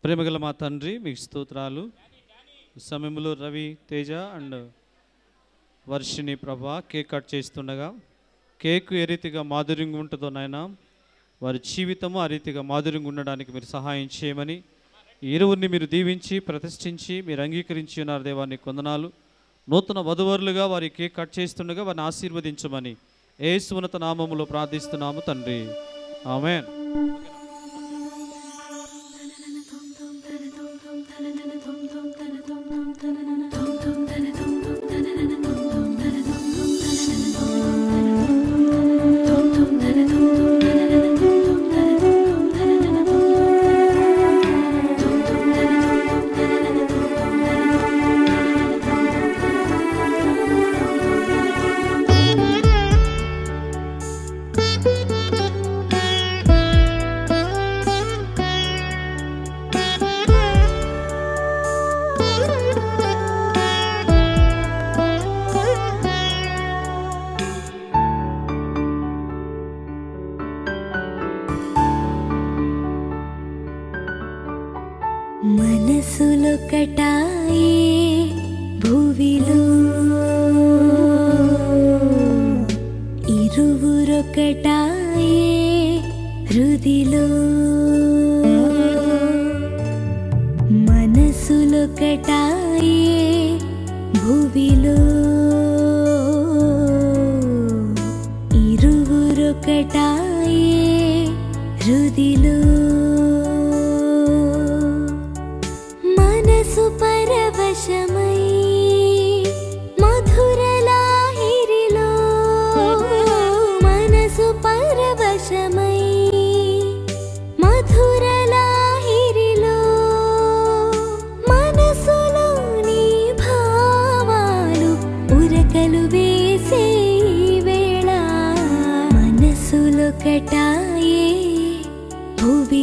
ప్రేమగల మా తండ్రి మీకు స్తోత్రాలు ఈ సమయంలో Ravi Teja and Varshini Prabha cake cut చేస్తుండగా కేక్ ఏ రీతిగా మాధుర్యంగా ఉంటుందో నాయన వారి జీవితము ఆ రీతిగా మాధుర్యంగా ఉండడానికి మీరు సహాయం చేయమని ఈ ఇరువురిని మీరు దీవించి ప్రతిష్ఠించి మీరు అంగీకరించి ఉన్నారు దేవాన్ని కొందనాలు నూతన వధువరులుగా వారి కేక్ కట్ చేస్తుండగా వారిని ఆశీర్వదించమని ఏసునత నామములో ప్రార్థిస్తున్నాము తండ్రి ఆమెన్ మనసులొకటాయే భువిలో ఇరువురొకటాయే హృదిలో మనసులొకటాయే భువిలో ఇరువురొకటాయే హృదిలో మనసు పరవశమై మధురలాహిరిలో మనసు పరవశమై మధురలాహిరిలో మనసులోని భావాలు ఉరకలు వేసే వేళ మనసులొకటాయే భువి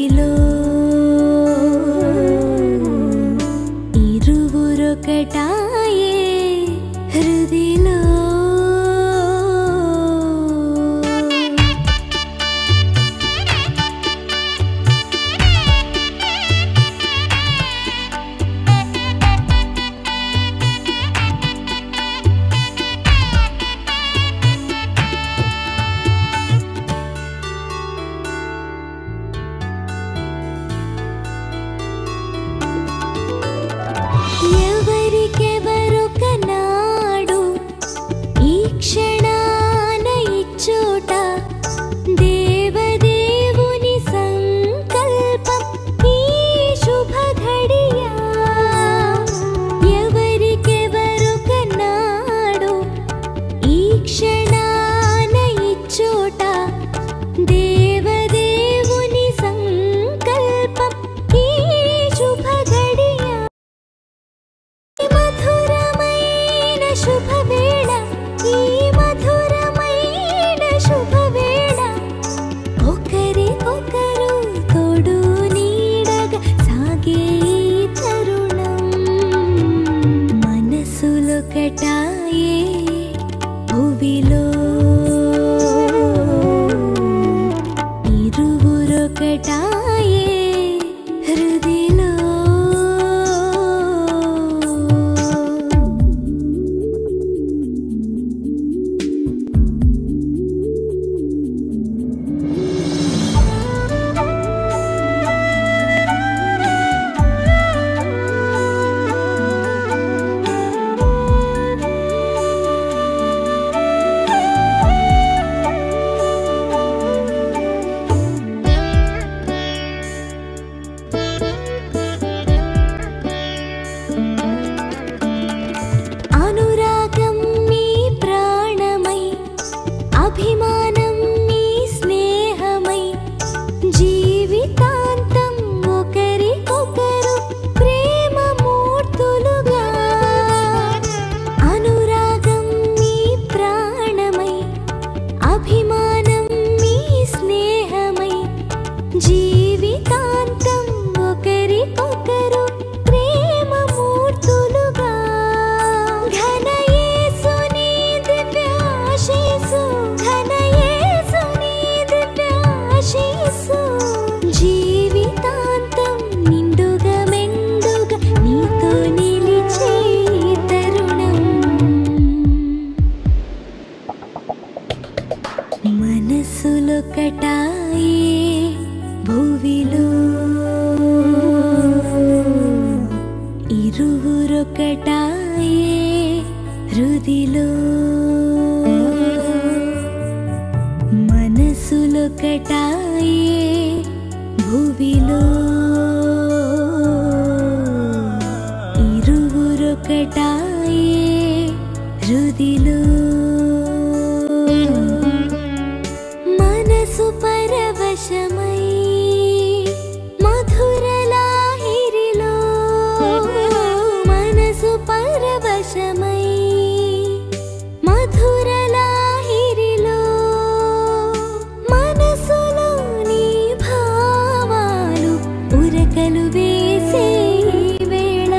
వేసే వేళ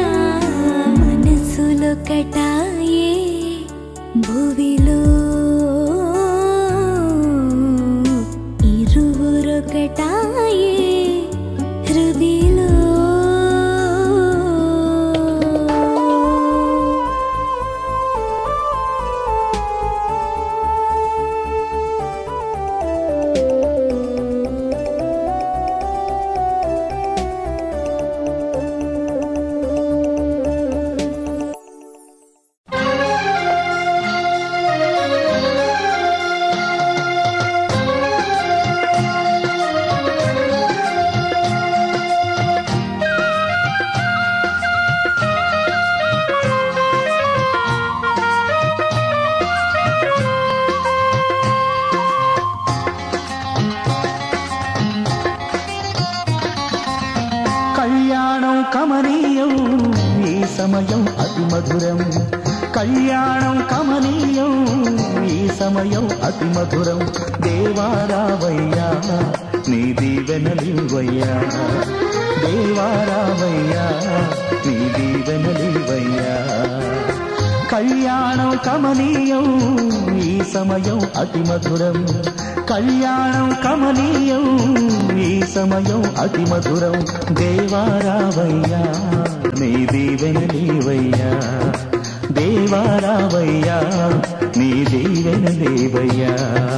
మనసులొకటాయే భువిలో ఇరువురొకటాయే హృదిలో కళ్యాణం కమనీయం ఈ సమయం అతి మధురం కళ్యాణం కమనీయం ఈ సమయం అతి మధురం దేవారావయ్యా నీ దీవెనలివయ్యా దేవారావయ్యా నీ దీవెనలివయ్యా కళ్యాణం కమనీయం ఈ సమయం అతి మధురం కళ్యాణం కమనీయం ఈ సమయం అతి మధురం దేవారావయ్యా నీ దీవెనలేవయ్యా దేవారావయ్యా నీ దీవెనలేవయ్యా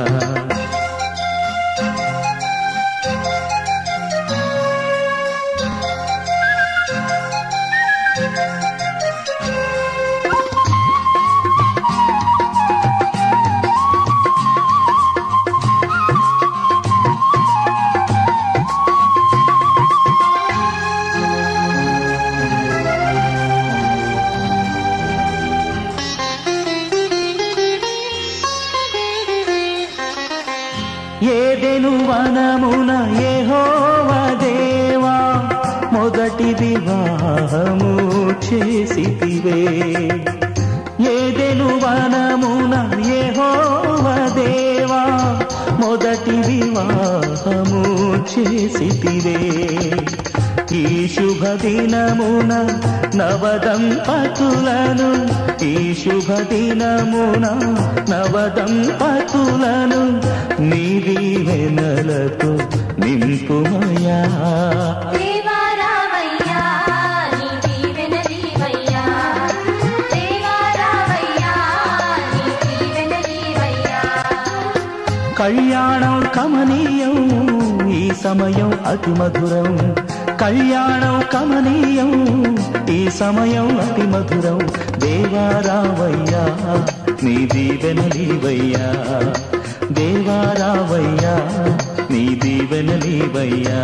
ఏదెను వనమున యెహోవ దేవా మొదటి వివాహము చేసితివే ఏదెను వనమున యెహోవ దేవా మొదటి వివాహము చేసితివే ఈ శుభ దినమున నవదంపతులను ఈ శుభ దినమున నవదంపతులను నీ దీవెనలతో నింపుమయా దేవారావయ్యా నీ దీవెనలీవయ్యా దేవారావయ్యా నీ దీవెనలీవయ్యా కళ్యాణం కమనీయం ఈ సమయం అతి మధురం కళ్యాణం కమనీయం ఈ సమయం అతి మధురం దేవారావయ్యా నీ దీవెనలీవయ్యా దేవారావయ్యా నీ దీవెనలీవయ్యా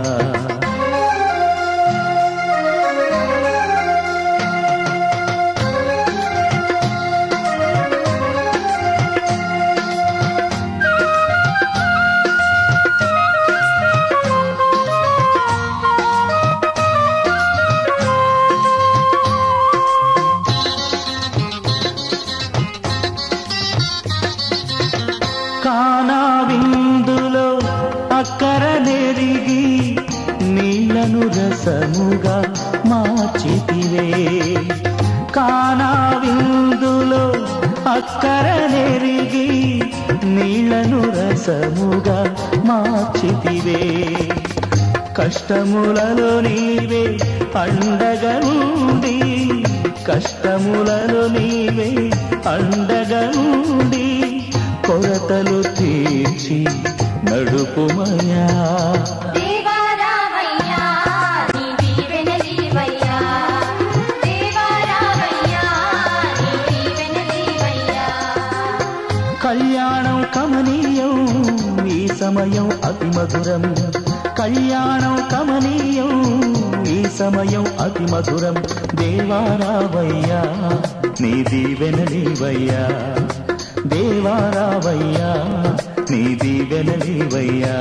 కానా విందులో అక్కర నెరిగి నీళ్లను రసముగా మార్చితివే కానా విందులో అక్కర నెరిగి నీళ్లను రసముగా మార్చితివే కష్టములలో నీవే అండగా నుండి కష్టములలో నీవే అండగా నుండి కొరతలు తీర్చి నడుపుమయా దేవారావయ్యా నీ దీవెనలీవయ్యా దేవారావయ్యా నీ దీవెనలీవయ్యా కళ్యాణం కమనీయం ఈ సమయం అతి మధురం కళ్యాణం కమనీయం ఈ సమయం అతి మధురం దేవారావయ్యా నీ దీవెనలీవయ్యా దేవారావయ్యా నీ దీవెనలీవయ్యా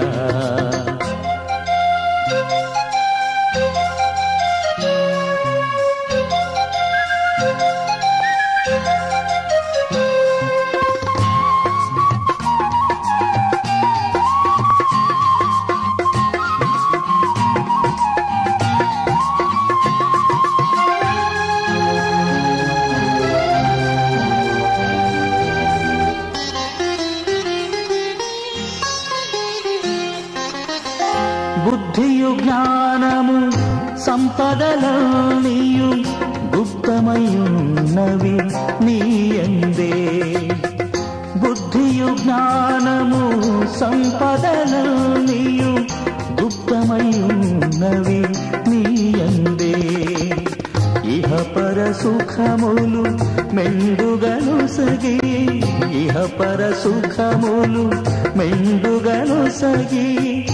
సంపదలన్నీయు గుప్తమయున్నవి నీయందే బుద్ధియు జ్ఞానము సంపదలన్నీయు గుప్తమయున్నవి నీయందే ఇహ పర సుఖములు మెండుగను సగి ఇహ పర సుఖములు మెండుగను సగి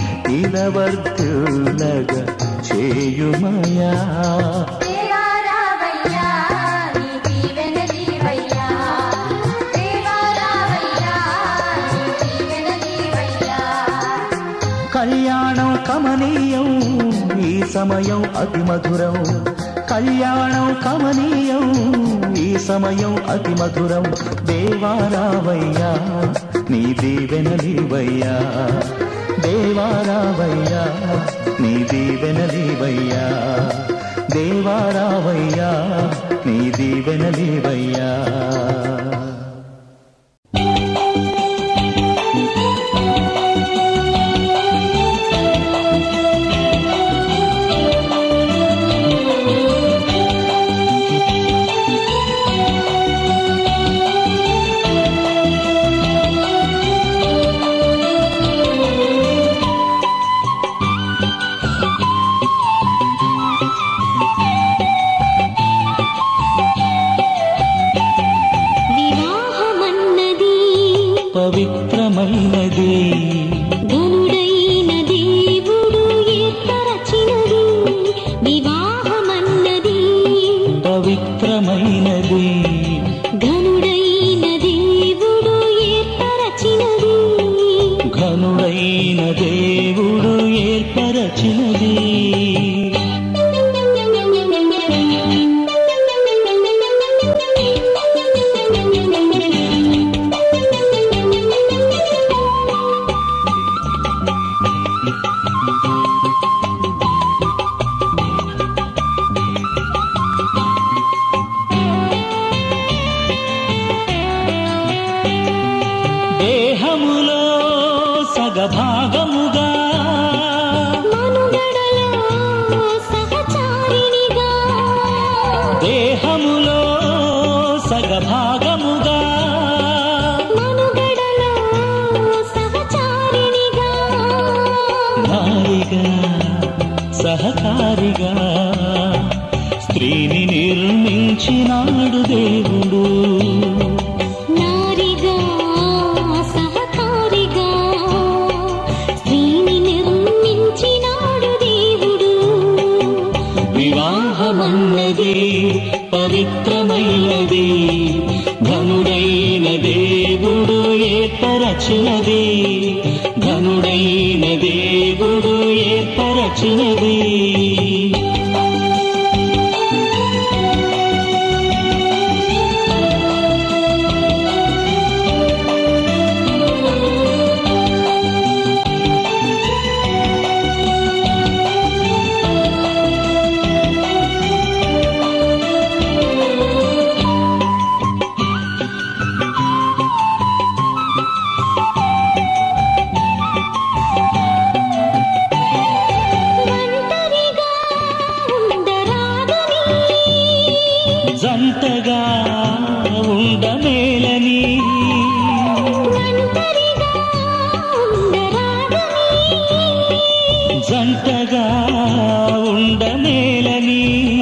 ఇలవర్తులగ చేయుమయా దేవా రావయ్యా నీ దీవెనలీవయ్యా దేవా రావయ్యా నీ దీవెనలీవయ్యా కళ్యాణం కమనీయం ఈ సమయం అతి మధురం కళ్యాణం కమనీయం ఈ సమయం అతి మధురం దేవారావయ్యా నీ దీవెనలీవయ్యా దేవారావయ్యా నీ దీవెనలీవయ్యా దేవారావయ్యా నీ దీవెనలీవయ్యా వివాహమన్నది పవిత్రమైనది ఘనుడైన దేవుడు ఏర్పరచినది వివాహమన్నది పవిత్రమైనది ఘనుడైన దేవుడు ఏర్పరచినది ఘనుడైన దేవుడు ఏర్పరచినది దేహములో సగభాగముగా మనుగడలో సహచారిణిగా దేహములో సగభాగముగా మనుగడలో సహచారిణిగా నారిగా సహకారిగా స్త్రీని నిర్మించినాడు దేవుడు నారిగా సహకారిగా స్త్రీని నిర్మించినాడు దేవుడు వివాహమన్నది పవిత్రమైనది ఘనుడైన దేవుడు ఏర్పరచినది ఘనుడైన దేవుడు ఏర్పరచినది ఒంటరిగా ఉండరాదని జంటగా ఉండమేలని ఒంటరిగా ఉండరాదని జంటగా ఉండమేలని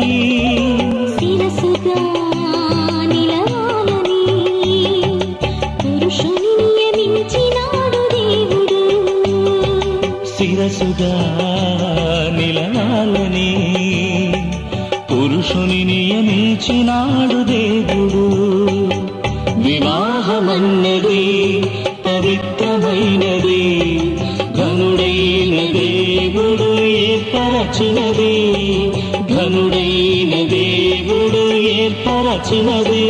శిరసుగా నిలవాలని పురుషుని నియమించినాడు దేవుడు శిరసుగా నిలవాలని పురుషుని నియమించినాడు దేవుడు వివాహమన్నది పవిత్రమైనది ఘనుడైన దేవుడు ఏర్పరచినది ఘనుడైన దేవుడు ఏర్పరచినది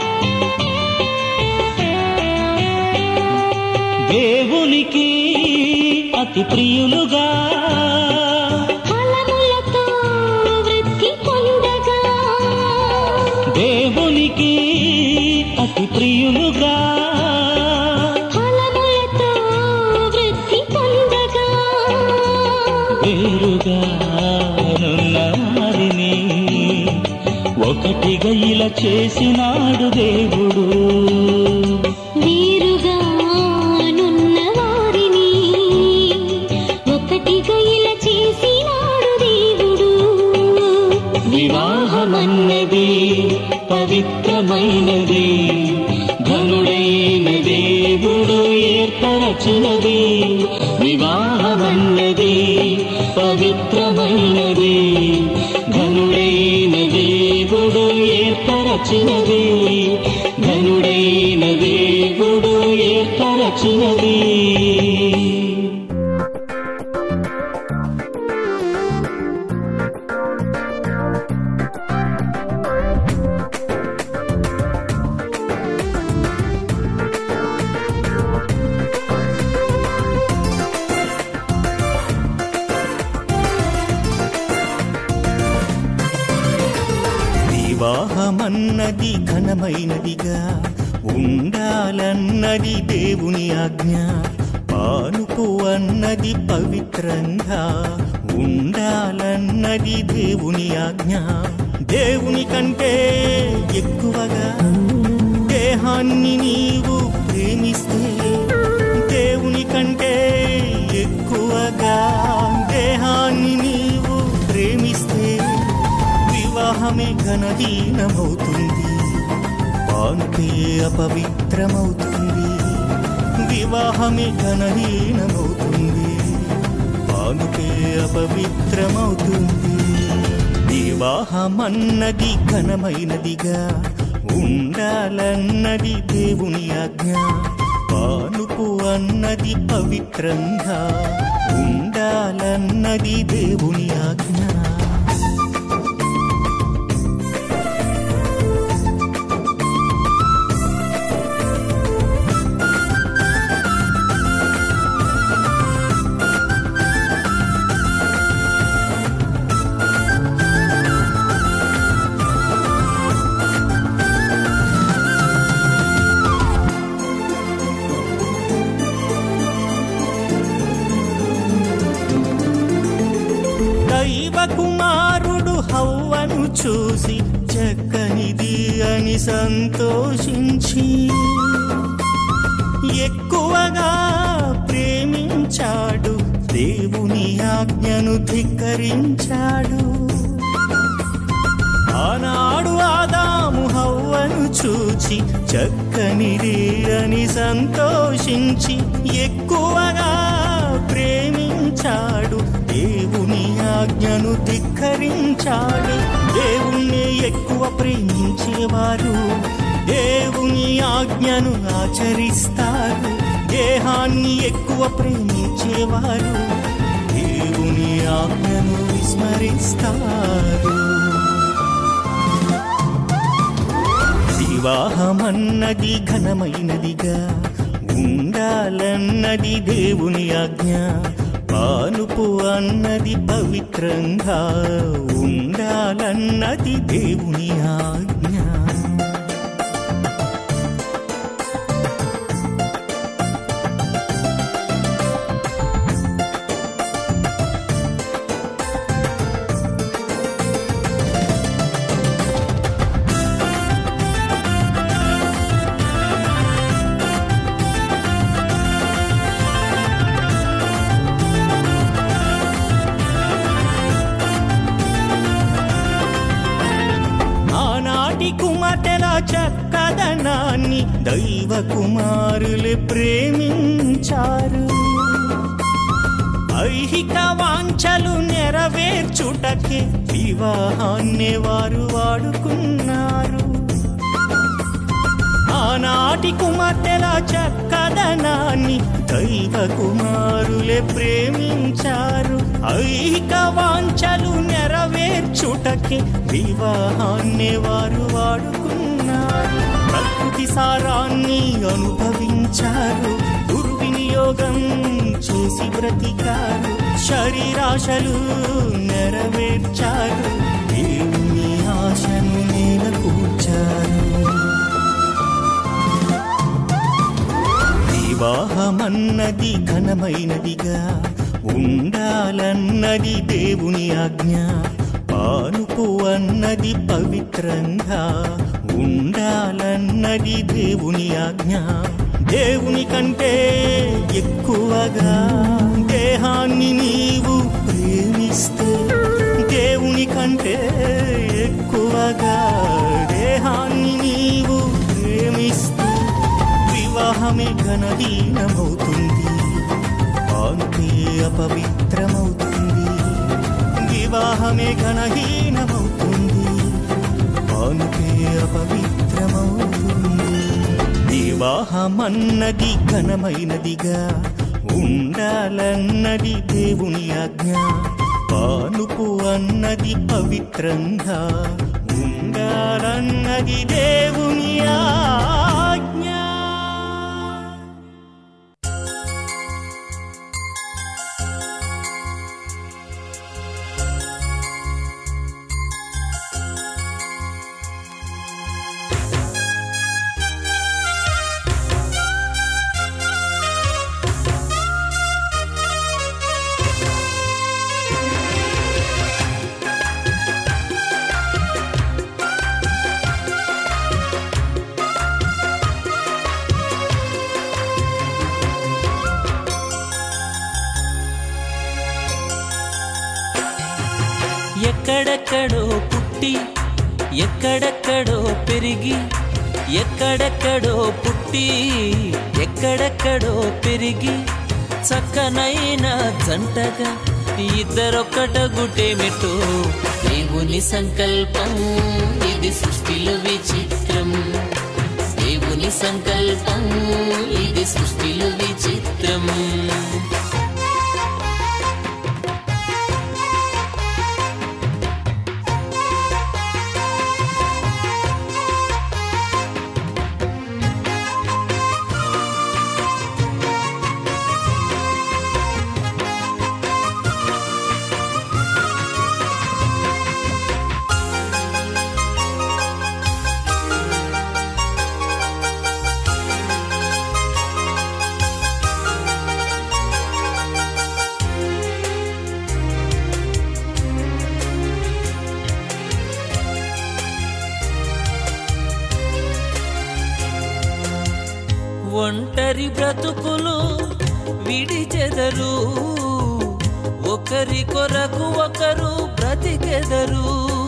దేవునికి అతి ప్రియులుగా ఫలములతో వృద్ధి పొందగా దేవునికి అతి ప్రియులుగా ఫలములతో వృద్ధి పొందగా వేరుగా నున్న వారిని ఒకటిగా ఇలా చేసినాడు దేవుడు వేరుగా నున్న వారిని ఒకటిగా ఇలా చేసినాడు దేవుడు వివాహమన్నది పవిత్రమైనది ఘనుడైన దేవుడు ఏర్పరచినది వివాహమన్నది పవిత్రమైనది ఘనుడైన దేవుడు ఏర్పరచినది ఘనుడైన దేవుడు ఏర్పరచినది వివాహమన్నది ఘనమైనదిగా ఉండాలన్నది దేవుని ఆజ్ఞ పానుపు అన్నది పవిత్రంగా ఉండాలన్నది దేవుని ఆజ్ఞ దేవుని కంటే ఎక్కువగా దేహాన్ని నీవు ప్రేమిస్తే దేవుని కంటే ఎక్కువగా దేహాన్ని నీవు ప్రేమిస్తే వివాహమే ఘనహీనమవుతుంది పానుకే అపవిత్రమవుతుంది వివాహమే ఘనహీనమవుతుంది పానుకే అపవిత్రమవుతుంది వివాహమన్నది ఘనమైనదిగా ఉండాలన్నది దేవుని ఆజ్ఞ పానుపు అన్నది పవిత్రంగా ఉండాలన్నది దేవుని ఆజ్ఞ దైవ కుమారుడు హవ్వను చూసి చక్కనిది అని సంతోషించి ఎక్కువగా ప్రేమించాడు దేవుని ఆజ్ఞను ధిక్కరించాడు ఆనాడు ఆదాము హవ్వను చూచి చక్కనిది అని సంతోషించి ఎక్కువగా ప్రేమించాడు దేవుని ఆజ్ఞను ధిక్కరించాడు దేవుణ్ణి ఎక్కువ ప్రేమించేవారు దేవుని ఆజ్ఞను ఆచరిస్తారు దేహాన్ని ఎక్కువ ప్రేమించేవారు దేవుని ఆజ్ఞను విస్మరిస్తారు వివాహమన్నది ఘనమైనదిగా ఉండాలన్నది దేవుని ఆజ్ఞ పానుపు అన్నది పవిత్రంగా ఉండాలన్నది దేవుని ఆజ్ఞ ఆనాటి కుమార్తెల చక్కదనాన్ని దైవ కుమారులు ప్రేమించారు ఐహిక వాంఛలు నెరవేర్చుటకే వివాహాన్ని వారు వాడుకున్నారు ఆనాటి కుమార్తెల చక్కదనాన్ని దైవ కుమారులే ప్రేమించారు ఐహిక వాంఛలు నెరవేర్చుటకే వివాహాన్ని వారు వాడుకున్నారు ప్రకృతి సారాన్ని అనుభవించారు దుర్వినియోగం చేసి బ్రతికారు ఆశలు నెరవేర్చారు దేవుని ఆశను నెలకూర్చారు వివాహమన్నది ఘనమైనదిగా ఉండాలన్నది దేవుని ఆజ్ఞ పానుపు అన్నది పవిత్రంగా ఉండాలన్నది దేవుని ఆజ్ఞ దేవుని కంటే ఎక్కువగా దేహాన్ని నీవు ప్రేమిస్తే దేవుని కంటే ఎక్కువగా దేహాన్ని నీవు ప్రేమిస్తే వివాహమే ఘనహీనమవుతుంది పానుకే అపవిత్రమవుతుంది వివాహమే ఘనహీనమవుతుంది పానుకే అపవిత్రమవుతుంది వివాహమన్నది ఘనమైనదిగా ఉండాలన్నది దేవుని ఆజ్ఞ పానుపు అన్నది పవిత్రంగా ఉండాలన్నది దేవుని ఆజ్ఞ ఎక్కడెక్కడో పుట్టి ఎక్కడెక్కడో పెరిగి ఎక్కడెక్కడో పుట్టి ఎక్కడెక్కడో పెరిగి చక్కనైన జంటగా ఇద్దరొక్కట గుటేమిటో దేవుని సంకల్పం ఇది సృష్టిలో విచిత్రం దేవుని సంకల్పం ఇది సృష్టిలో విచిత్రం ఒంటరి బ్రతుకులు విడిచెదరు ఒకరి కొరకు ఒకరు బ్రతికెదరు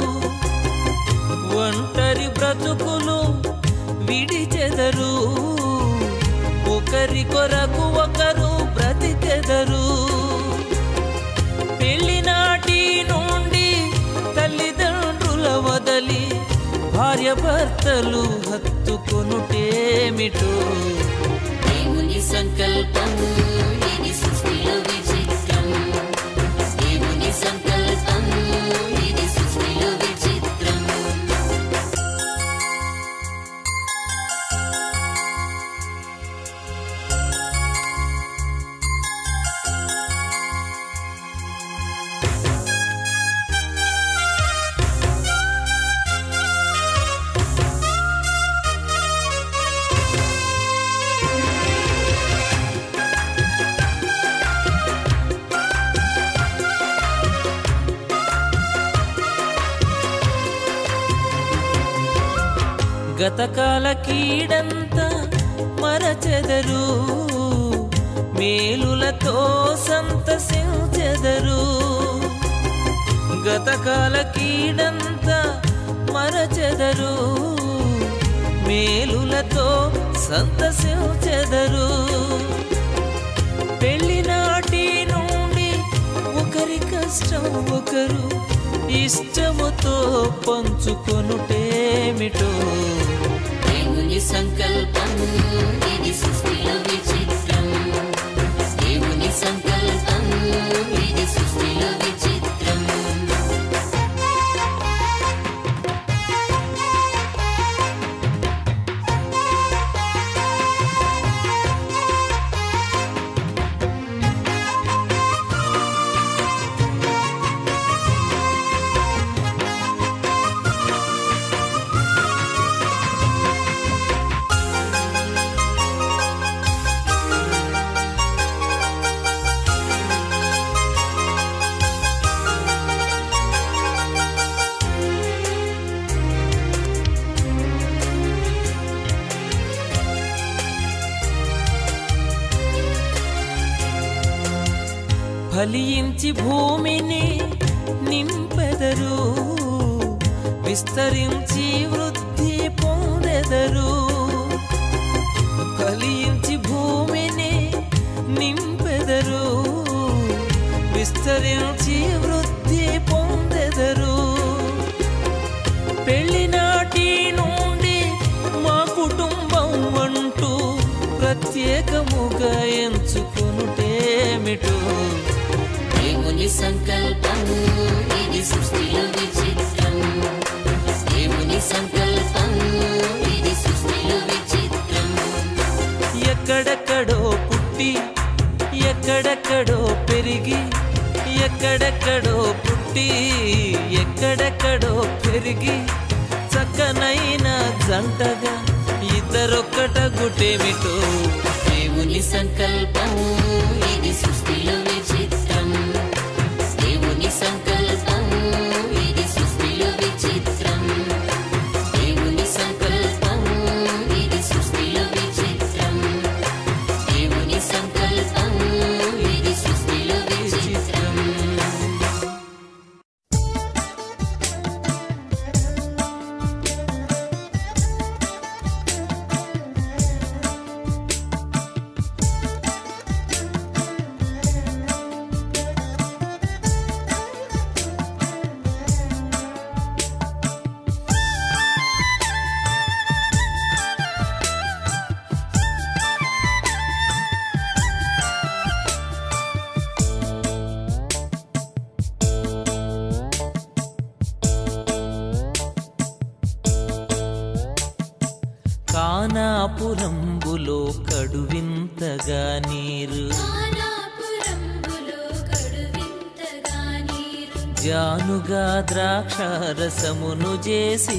ఒంటరి బ్రతుకులు విడిచెదరు ఒకరి కొరకు ఒకరు బ్రతికెదరు పెళ్లినాటి నుండి తల్లిదండ్రుల వదలి భార్య భర్తలు హత్తుకొనుటేమిటో దేవుని సంకల్పం ఇది సృష్టిలో విచిత్రం దేవుని సంకల్పం ఇది సృష్టిలో విచిత్రం గతకాల కీడంతా మరచెదరు మేలులతో సంతసించెదరు గతకాల కీడంతా మరచెదరు మేలులతో సంతసించెదరు పెళ్లి నాటి నుండి ఒకరి కష్టం ఒకరు ఇష్టముతో పంచుకొనుటేమిటో దేవుని సంకల్పం ఇది సృష్టిలో విచిత్రం దేవుని సంకల్పం ఇది సృష్టిలో విచిత్రం ఫలించి భూమిని నింపెదరు విస్తరించి వృద్ధి పొందెదరు ఫలించి భూమిని నింపెదరు విస్తరించి వృద్ధి పొందెదరు పెళ్లినాటి నుండి మా కుటుంబం అంటూ ప్రత్యేకముగా ఎంచుకునుటేమిటో దేవుని సంకల్పం ఇది సృష్టిలో విచిత్రం దేవుని సంకల్పం ఇది సృష్టిలో విచిత్రం ఎక్కడెక్కడో పుట్టి ఎక్కడెక్కడో పెరిగి ఎక్కడెక్కడో పుట్టి ఎక్కడెక్కడో పెరిగి చక్కనైన జంటగా ఇద్దరొక్కట గుటేమిటో దేవుని సంకల్పం ఇది సృష్టిలో విచిత్రం దేవుని సంకల్పం ఇది సృష్టిలో విచిత్రం దేవుని సంకల్పం ఇది సృష్టిలో విచిత్రం దేవుని సంకల్పం ఇది సృష్టిలో విచిత్రం కానాపురంబులో కడువింతగా నీరు జానుగా ద్రాక్షారసమును చేసి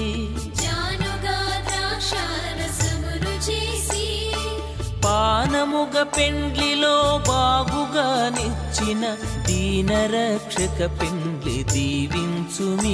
పానముగ పెండ్లిలో బాగుగా నిచ్చిన దీనరక్షక పెండ్లి దీవించుమీ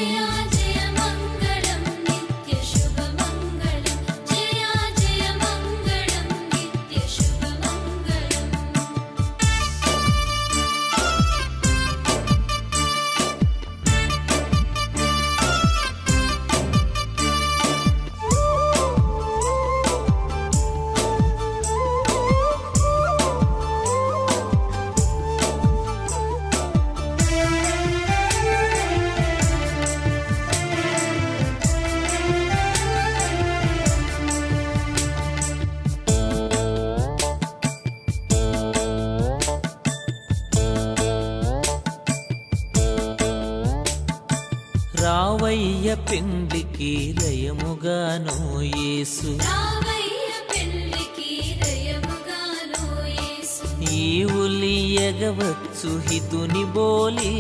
రావయ్య పెండ్లికి లయముగాను యేసు ఈవులి ఎగవచ్చు హితుని బోలి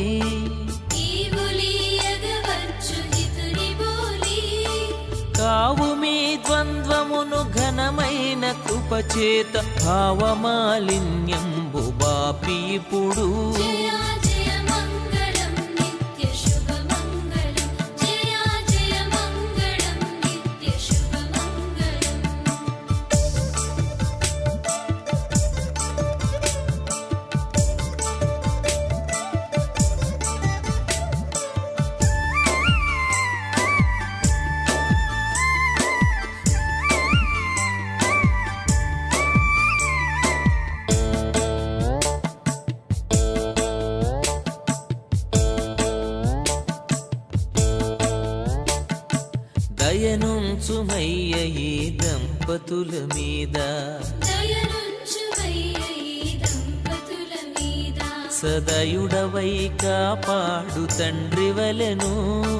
కావు మీ ద్వంద్వమును ఘనమైన కృపచేత భావమాలిన్యంబు బాపి ఇప్పుడు దయనుంచుమయ్య ఈ దంపతుల మీద సదయుడవై కాపాడు తండ్రి వలెను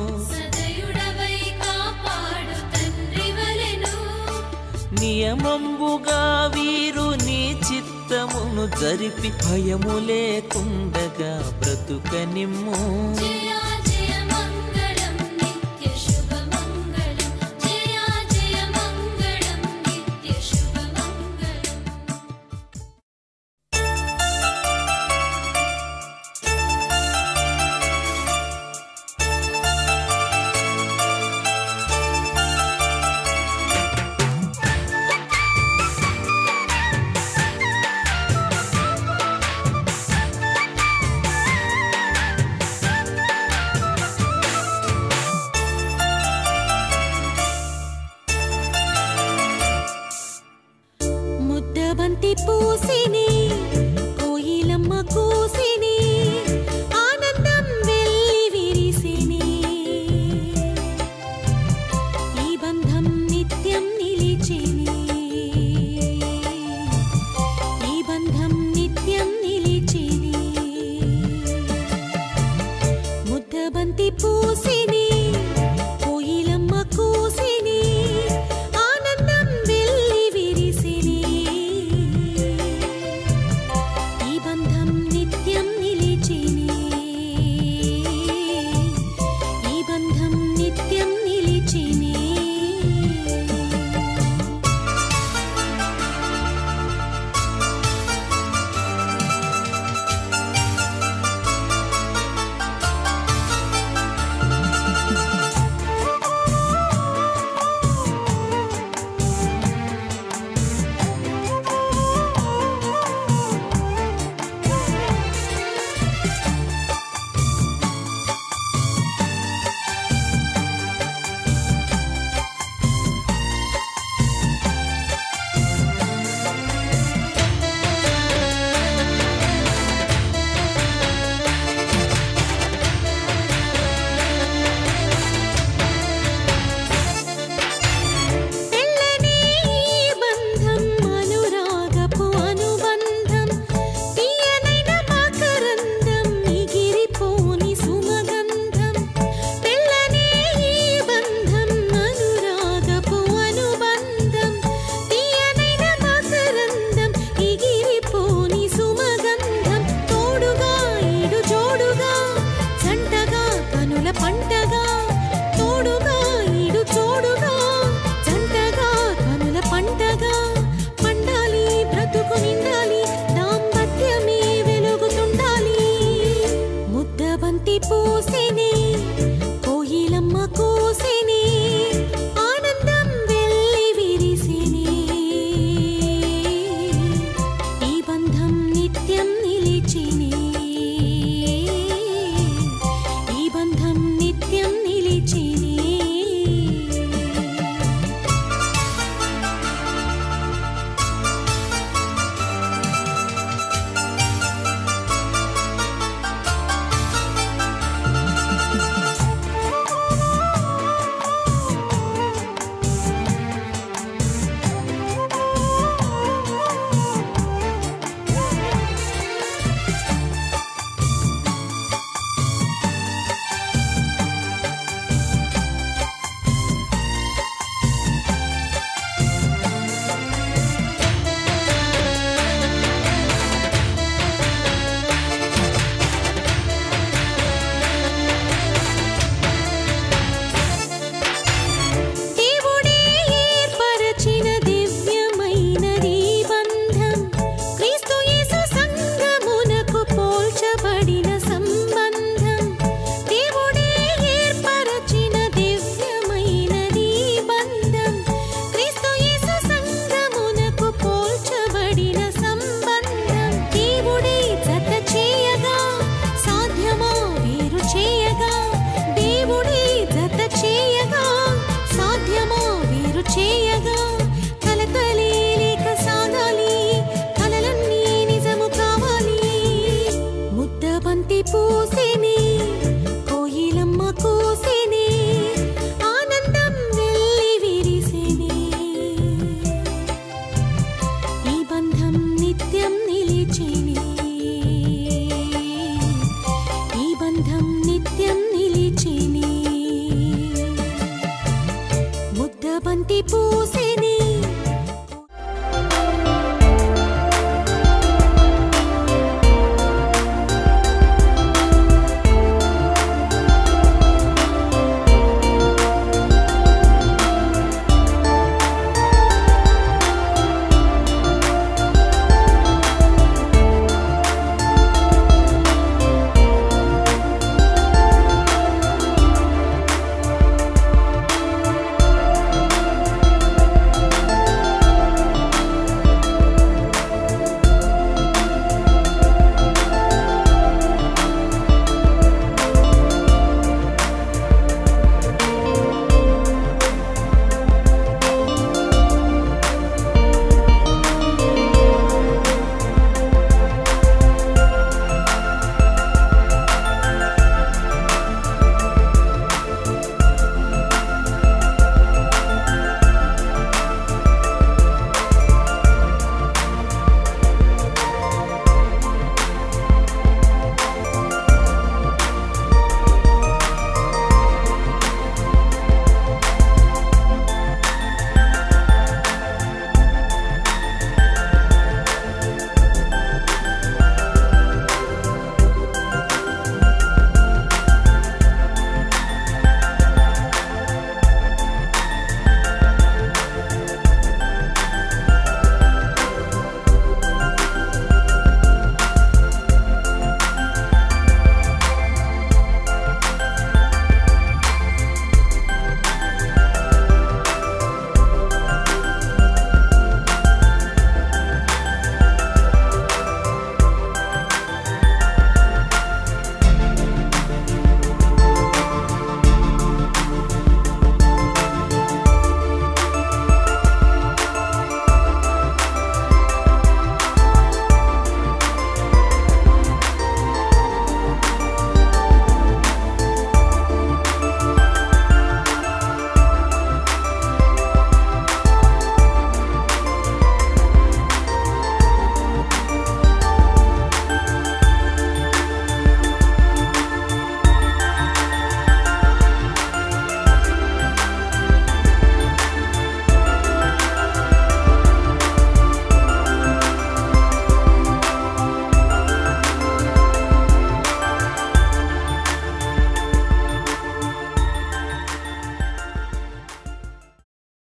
నియమంబుగా వీరు నీ చిత్తమును జరిపి భయము లేకుండగా బ్రతుకనిమ్ము ఆ కూసి